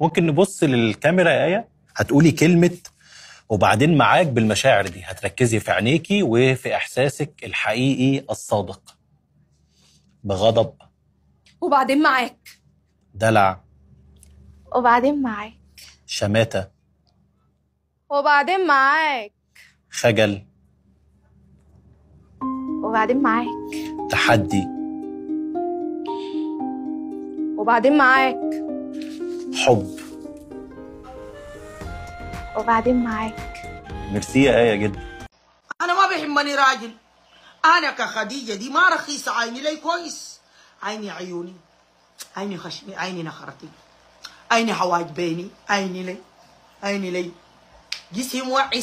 ممكن نبص للكاميرا يا ايه هتقولي كلمه وبعدين معاك بالمشاعر دي هتركزي في عينيكي وفي احساسك الحقيقي الصادق بغضب وبعدين معاك دلع وبعدين معاك شماته وبعدين معاك خجل وبعدين معاك تحدي وبعدين معاك حب وبعدين معاك ميرسي يا ايه جدا انا ما بيهمني راجل انا كخديجه دي ما رخيصه عيني لي كويس عيني عيوني عيني خشمي عيني نخرتي عيني حواجبيني عيني لي عيني لي جسمي موعي